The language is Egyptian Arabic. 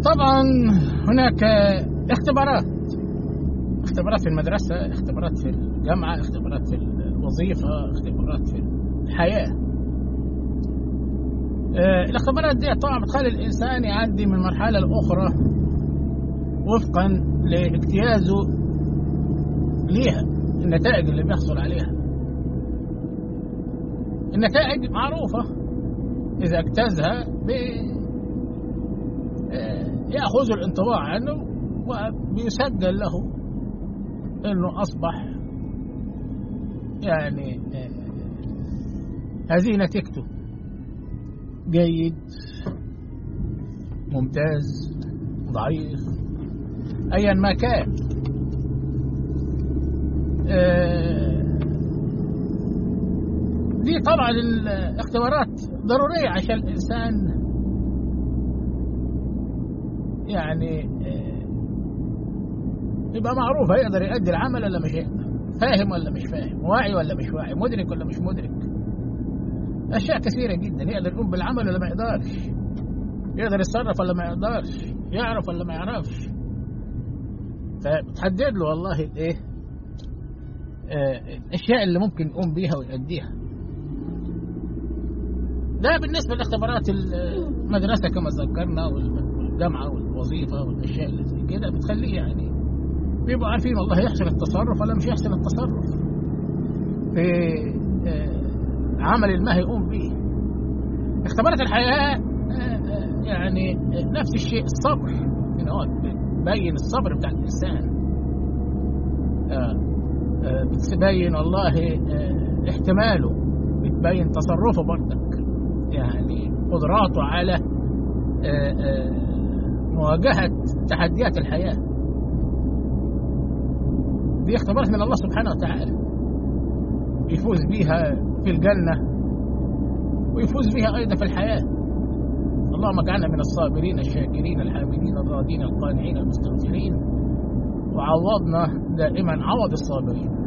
طبعا هناك اختبارات اختبارات في المدرسة اختبارات في الجامعة اختبارات في الوظيفة اختبارات في الحياة اه الاختبارات دي طبعا بتخلي الإنسان يعدي من مرحلة لأخرى وفقا لاجتيازه ليها النتائج اللي بيحصل عليها النتائج معروفة إذا اجتازها يأخذ الانطباع عنه وبيسجل له انه اصبح يعني هذه نتيجته جيد ممتاز ضعيف ايا ما كان دي طبعا الاختبارات ضروريه عشان الانسان يعني يبقى معروف هيقدر يؤدي العمل ولا مش هيقدر فاهم ولا مش فاهم واعي ولا مش واعي مدرك ولا مش مدرك اشياء كثيره جدا يقدر يقوم بالعمل ولا ما يقدرش يقدر يتصرف ولا ما يقدرش يعرف ولا ما يعرفش فبتحدد له والله الايه آه الاشياء اللي ممكن يقوم بيها ويؤديها ده بالنسبه لاختبارات المدرسه كما ذكرنا والجامعه والوظيفه والاشياء اللي زي كده بتخليه يعني بيبقوا عارفين والله يحسن التصرف ولا مش يحسن التصرف في عمل ما هيقوم به اختبارات الحياة يعني نفس الشيء الصبر يعني هو بتبين الصبر بتاع الإنسان بتبين والله احتماله بتبين تصرفه برضك يعني قدراته على مواجهة تحديات الحياه دي اختبارات من الله سبحانه وتعالى يفوز بها في الجنة ويفوز بها أيضا في الحياة اللهم اجعلنا من الصابرين الشاكرين الحامدين الراضين القانعين المستغفرين وعوضنا دائما عوض الصابرين